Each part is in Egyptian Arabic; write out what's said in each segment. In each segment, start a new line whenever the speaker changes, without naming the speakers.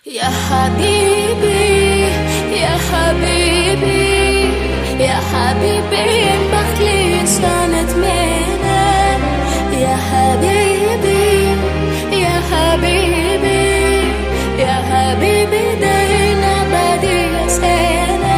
يا حبيبي يا حبيبي يا حبيبي بختلي انسانة منك يا حبيبي يا حبيبي يا حبيبي دايما بدي سنة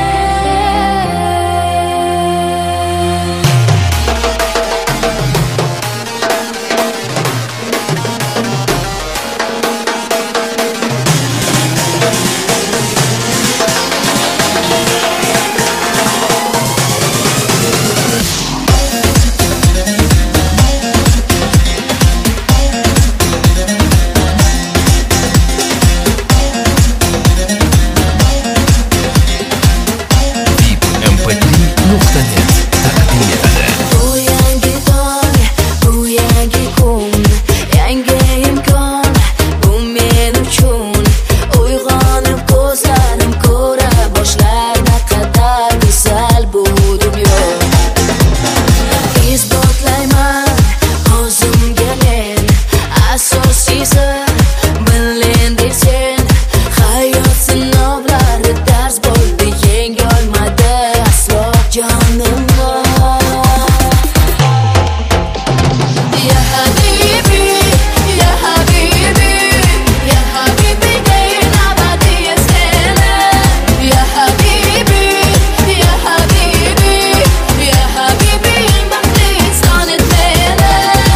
mp3.net taqdim etadi
Bu yangi tong, bu yangi kun, yangi imkon, bu men uchun. Uyg'onib ko'zlarim ko'ra boshlar naqadar go'zal bu dunyo. Isbotlayman o'zimga men, asosiysi bilindi sen. Hayot sinovlari dars bo'ldi, yengolmadi aslo jonim. يا حبيبي يا حبيبي يا حبيبي دايما بعدي سنة يا حبيبي يا حبيبي يا حبيبي بختي صانت ليلة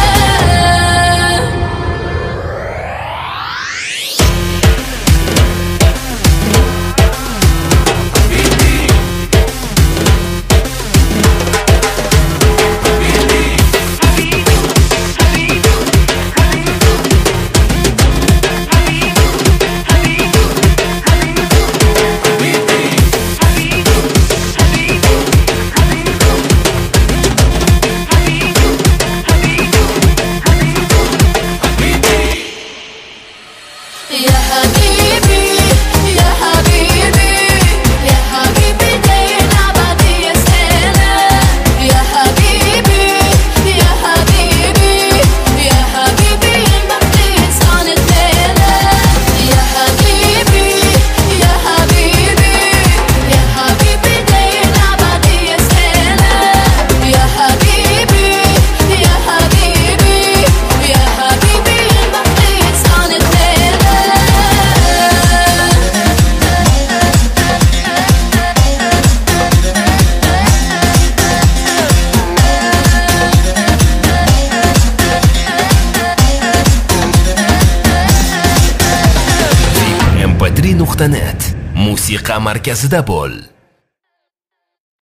يا حبيبي يا حبيبي يا حبيبي دايما بعدي سنة يا حبيبي يا حبيبي يا حبيبي بختي صانت ليلة يا حبيبي يا حبيبي يا حبيبي دايما بعدي سنة يا حبيبي يا حبيبي يا حبيبي بختي صانت ليلة
mp3.net musiqa markazida bo'l